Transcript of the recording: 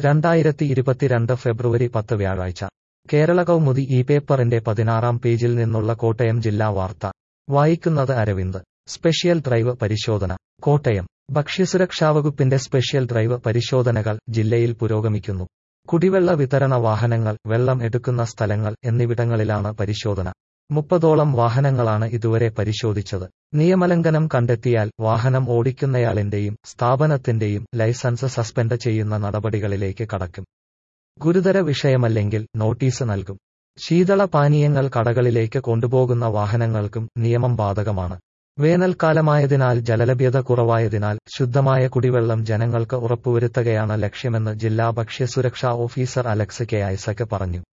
രണ്ടായിരത്തി ഇരുപത്തിരണ്ട് ഫെബ്രുവരി പത്ത് വ്യാഴാഴ്ച കേരള കൗമുദി ഈ പേപ്പറിന്റെ പതിനാറാം പേജിൽ നിന്നുള്ള കോട്ടയം ജില്ലാ വാർത്ത വായിക്കുന്നത് അരവിന്ദ് സ്പെഷ്യൽ ഡ്രൈവ് പരിശോധന കോട്ടയം ഭക്ഷ്യസുരക്ഷാവകുപ്പിന്റെ സ്പെഷ്യൽ ഡ്രൈവ് പരിശോധനകൾ ജില്ലയിൽ പുരോഗമിക്കുന്നു കുടിവെള്ള വിതരണ വാഹനങ്ങൾ വെള്ളം എടുക്കുന്ന സ്ഥലങ്ങൾ എന്നിവിടങ്ങളിലാണ് പരിശോധന മുപ്പതോളം വാഹനങ്ങളാണ് ഇതുവരെ പരിശോധിച്ചത് നിയമലംഘനം കണ്ടെത്തിയാൽ വാഹനം ഓടിക്കുന്നയാളിന്റെയും സ്ഥാപനത്തിന്റെയും ലൈസൻസ് സസ്പെൻഡ് ചെയ്യുന്ന നടപടികളിലേക്ക് കടക്കും ഗുരുതര വിഷയമല്ലെങ്കിൽ നോട്ടീസ് നൽകും ശീതള പാനീയങ്ങൾ കടകളിലേക്ക് കൊണ്ടുപോകുന്ന വാഹനങ്ങൾക്കും നിയമം ബാധകമാണ് വേനൽക്കാലമായതിനാൽ ജലലഭ്യത കുറവായതിനാൽ ശുദ്ധമായ കുടിവെള്ളം ജനങ്ങൾക്ക് ഉറപ്പുവരുത്തുകയാണ് ലക്ഷ്യമെന്ന് ജില്ലാ ഭക്ഷ്യസുരക്ഷാ ഓഫീസർ അലക്സ് കെ ഐസക് പറഞ്ഞു